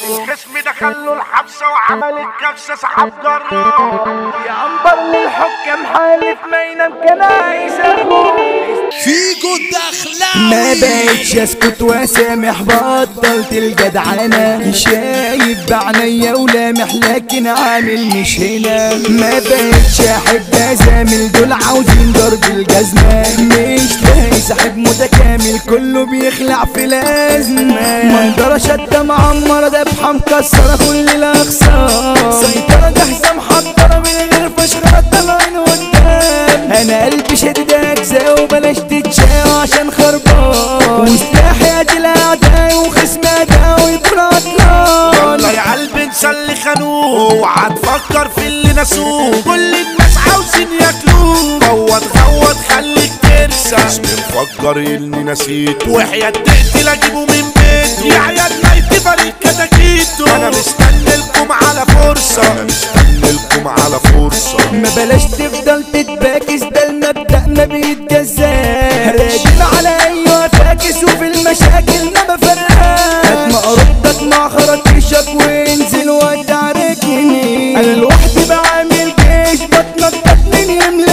الخصم دخله الحبسة وعمل الكبسة سحب جرار يا عنبر للحكام حالف ما ينام كان عايز اخوه فيكو الدخلاوي ما بقتش اسكت واسامح بطلت الجدعنة شايف بعينيا ولامح لكن عامل مش هنا ما بقتش احب ازامل دول عاوزين ضرب الجزمة مش لاقي صاحب متكامل كله بيخلع في الازمة منظرة شدة معمرة دبحة مكسرة كل الاقسام سيطرة جاهزة محضرة من غير فشخرة طالعين قدام انا قلبي شديد اجزاء وبلاش تتشاو عشان خربان وسلاحي ادي الاعداء وخصم اداء ويكون عطلان والله يا قلبي نسلي خانوه وهتفكر في اللي نسوه كل الناس عاوزين ياكلوه غوط غوط خليك ترسى مش مفكر اني نسيته وحياة تقتل اجيبه من بيته يا عيال ميت فريق كتاكيته انا مستني لكم على فرصة انا مستني لكم على فرصة ما بلاش تفضل تتباكس ده المبدأ ما بيتجزاش راجل على ايوه فاكس وفي المشاكل ما بفرقاش هات مقربتك مع خراطيشك وانزل ودعركني انا لوحدي بعمل جيش بتنطط من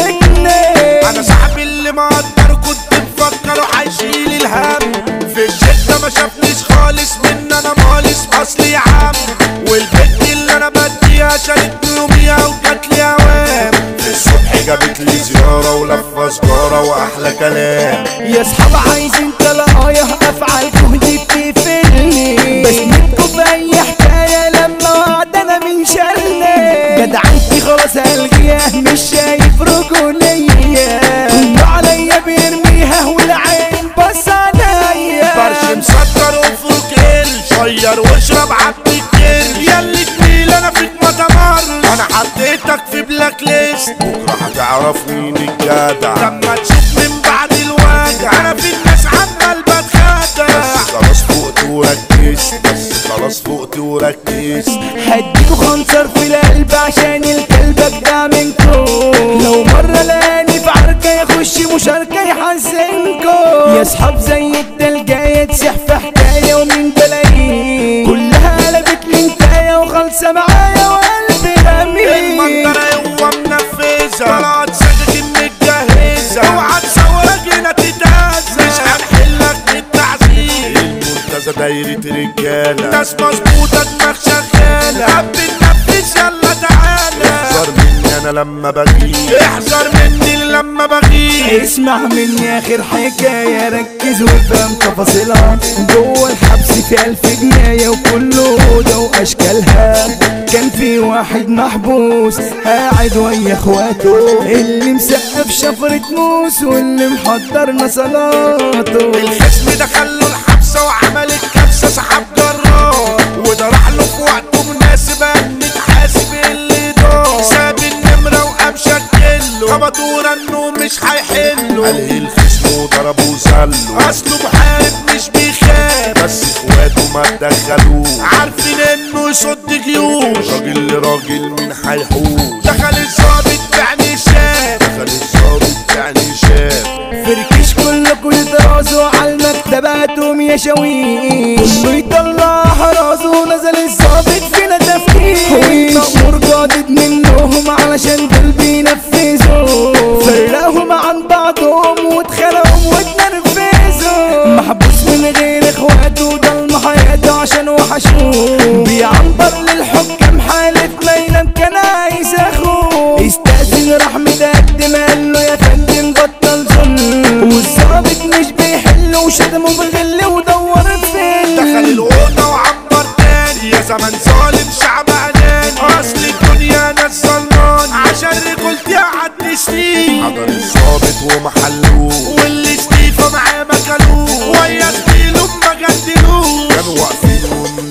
يملكني انا صاحبي اللي مقدر كنت مفكره هيشيل الهم في الشدة ما شافنيش خالص من انا مالس اصلي يا عم والبنت اللي انا بديها شالتني يوميها وجات لي اوام في الصبح جابت لي زيارة ولفة سجارة واحلى كلام يا اصحاب عايزين تلاقايا افعالكم دي بتقفلني بس نبكوا في اي حكايه لما وعد انا من شرني جدعنتي خلاص الغيها مش شايف رجوليه كله عليا بيرميها والعين بص عليا فرش مسكر وفوق شير واشرب عبد الكل ياللي جميل انا فيك ما تمر انا حطيتك في بلاك ليست بكره هتعرف مين الجدع لما تشوف من بعد الوجع انا في الناس عمال بتخدع بس خلاص فقت وركزت بس خلاص فقت وركزت هديكوا خنصر في القلب عشان الكلب ابدع منكم لو مرة لقاني في عركة يخش مشاركة يحزنكم يا اصحاب زي التلجاية تسيح في حكاية ومن بلاقيه كلها قلبت لنتاية وخالصة معايا وقلبي رمي المنظرة هو منفذة طلعت سكاكين متجهزة اوعى تصورك هنا تتهزة مش هنحلك بالتعذيب المنتزه دايرة رجالة ناس مظبوطة دماغ شغالة حب ننفذ يلا تعالى احذر مني انا لما بغيب احذر مني لما بغيب اسمع مني اخر حكاية ركز وافهم تفاصيلها جوه الحبس في الف جناية وكله اوضة واشكالها كان في واحد محبوس قاعد ويا اخواته اللي مسقف شفرة موس واللي محضرنا صلاته الخصم دخله الحبسة وعمل الكبسة سحب جرار وده راح له في وقته مناسب ان نتحاسب اللي دار ساب النمرة وقام شكله خبطوا رنه مش هيحله قال الخصم وضربه وسله اصله محارب مش بيخاف بس اخواته ما تدخلوه عارفين انه يصد جيوش راجل لراجل مين هيحوش دخل الظابط يعني شاف دخل الظابط يعني شاف فركش كلكم يترازوا على المكتبات وميا شاويش كله يطلع حراسه نزل الظابط فينا تفكير والمأمور جادد منهم علشان دول بينفذوا فرقهم عن بعضهم واتخلقوا واتنرفزوا محبوس من غير اخواته ضل حياته عشان وحشوه بيعنبر للحكام حالف ما ينام كان عايز اخوه استأذن راح متقدم قال له يا فندم بطل ظلم والظابط مش بيحل وشتمه بغل ودور فين دخل الأوضة وعبر تاني يا زمن ظالم شعب أناني أصل الدنيا ناس ظلمان عشان رجولتي قعدت سنين حضر الظابط ومحلوه واللي ستيفا معاه مكلوه ويا زميله ما جدلوه كانوا واقفين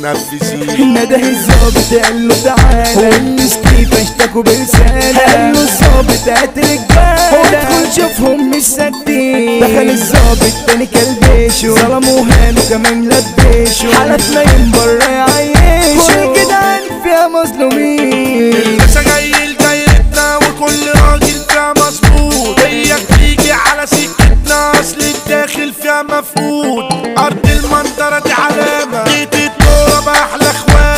ومنفذين نده الظابط قال له تعالى واللي ستيف اشتكوا برسالة قال له الظابط هات رجالة وادخل شوفهم مش ساكتين دخل الظابط تاني كلبيشه ظلموا هانوا كمان لبيشه حالتنا ينبر يعيشوا كل كده فيها مظلومين لسه جاي لدايرتنا وكل راجل فيها مظبوط هي بتيجي على سكتنا اصل الداخل فيها مفقود ارض المنظرة دي علامة بيت الدورة باحلى اخوات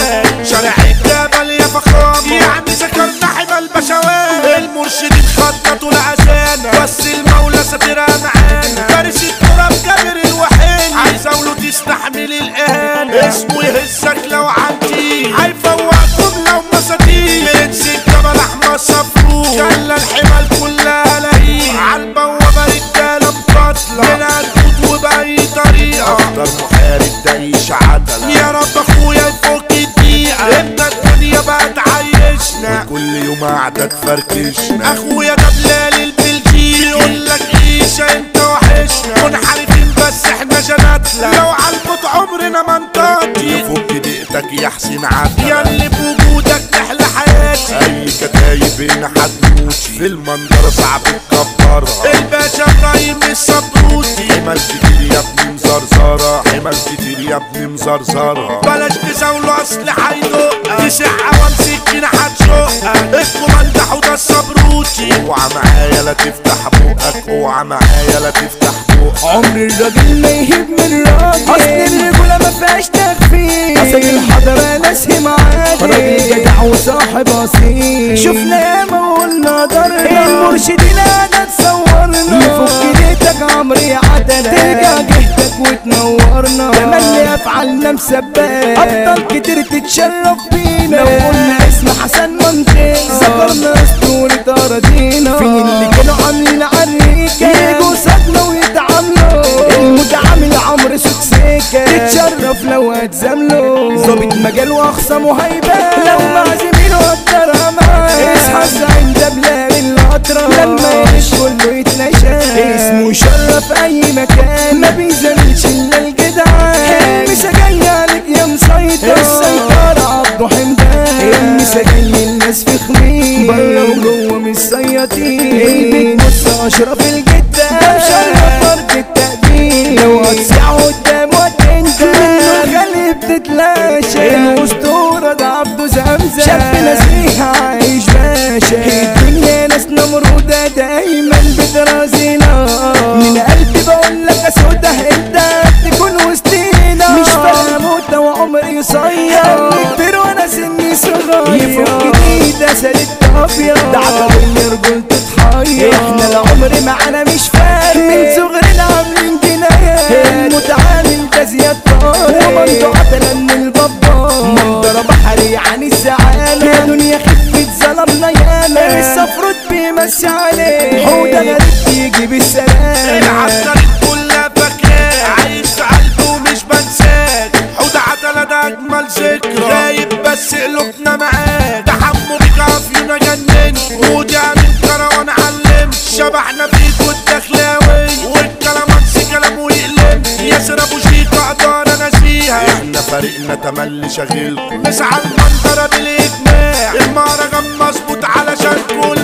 عامل الاهانة اسمه يهزك لو عندي هيفوقكم لو مساتين بينزل جبل احمر صفروف خلى الحمال كلها لهيب عالبوابة رجالة مقاتلة من هتموت وبأي طريقة اكتر محارب تعيش عدلة يا رب اخويا يفك الدقيقة امتى الدنيا بقى تعيشنا كل يوم قاعدة تفركشنا اخويا ده بلال البلجيكي يقول لك عيشة انت وحشنا منحرفين بس احنا جناتنا لو عالموت عمرنا ما نطاطي يفك دقيقتك يا حسين عدل ياللي بوجودك تحلى حياتي اي كتايب هنا هتموتي في المنظرة صعب تكبرها الباشا ابراهيم الصبروتي حمل كتير يا ابني مزرزرة حمل كتير يا ابني مزرزرة بلاش تزاولوا اصل هيدقها تسع عوام سكينة هتشقها الكوماندا حوضة الصبروتي اوعى معايا لا تفتح بقك اوعى معايا لا تفتح بقك عمر الراجل ما يهب من راجل اصل الرجولة ما فيهاش تخفيف اصل الحضرة ناس معادي راجل جدع وصاحب اصيل شفنا ياما وقلنا ضرنا المرشدين انا تصورنا يفك ديتك عمري عدنا ترجع جهتك وتنورنا تملي افعالنا مسبات ابطال كتير تتشرف بينا لو قلنا اسم حسن منطقة ذكرنا اسطورة اراضينا فين اللي كانوا عاملين عريكة يجوا صدنا ويتعاملوا المتعامل عمرو سكسيكة تتشرف لو هتزامله ظابط مجال واخصامه هيبان لو مع زميله قدر امان اصحى الزعيم ده بلال القطرة لما يعيش كله يتلاشى اسمه شرف اي مكان ما بيزنش الا الجدعان المسا جاي عليك يا مسيطر السيطرة عبده حمدان المسا جاي الناس في خمين بره وجوه مش سياطين البيت بص اشرف الجدة ده مشرف ارض التقدير لو هتصيع قدام وتندم منه خلي بتتلاشى الاسطورة ده عبده زمزم شاب نزيه عايش باشا الدنيا ناس نمرودة دايما بترازينا من قلبي بقول لك يا سوده انت تكون وسطينا مش فاهم موتة وعمري قصير كبير وانا سني صغير يفك ايده سالت ابيض ده عقبالي رجل تتحير احنا العمر معانا مش فارق من صغرنا عاملين جنايات المتعامل ده زياد طارق ومنطقة عتلة من البابا منظرة بحري عن الزعالة يا دنيا خفة ظلمنا ياما السفروت بيمسي عليه حودة غريب يجي بالسلام العسكري كلها فاكراك عايش في قلبي ومش بنساك حوض عتلة ده اجمل ذكرى غايب بس قلوبنا معاك تحمل بيك عافينا جنني ودي من كروان علمت شبحنا فيك والدخلاوي والكلام انسي كلامه يقلب ياسر ابو شيك اقدر انسيها احنا فريقنا تملي شغيلكم نسعى المنظرة بالاجماع المهرجان مظبوط علشان كل